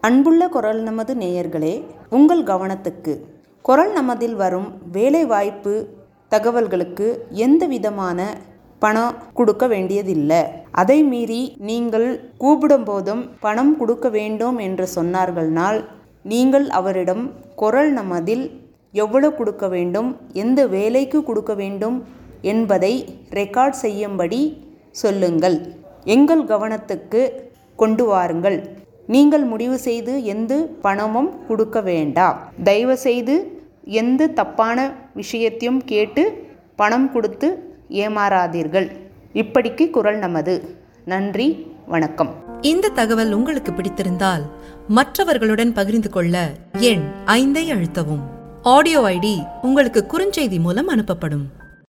அன்புள்ள குரல் நமது நேயர்களே உங்கள் கவனத்துக்கு குரல் நமதில் வரும் வேலைவாய்ப்பு தகவல்களுக்கு எந்த விதமான பணம் கொடுக்க வேண்டியதில்லை அதை மீறி நீங்கள் கூப்பிடும் போதும் பணம் கொடுக்க வேண்டும் என்று சொன்னார்கள்னால் நீங்கள் அவரிடம் குரல் நமதில் எவ்வளவு கொடுக்க வேண்டும் எந்த வேலைக்கு கொடுக்க வேண்டும் என்பதை ரெக்கார்ட் செய்யும்படி சொல்லுங்கள் எங்கள் கவனத்துக்கு கொண்டு வாருங்கள் நீங்கள் முடிவு செய்து எந்த பணமும் கொடுக்க வேண்டாம் தயவு செய்து எந்த தப்பான விஷயத்தையும் கேட்டு பணம் கொடுத்து ஏமாறாதீர்கள் இப்படிக்கு குரல் நமது நன்றி வணக்கம் இந்த தகவல் உங்களுக்கு பிடித்திருந்தால் மற்றவர்களுடன் பகிர்ந்து கொள்ள எண் ஐந்தை அழுத்தவும் ஆடியோ ஐடி உங்களுக்கு குறுஞ்செய்தி மூலம் அனுப்பப்படும்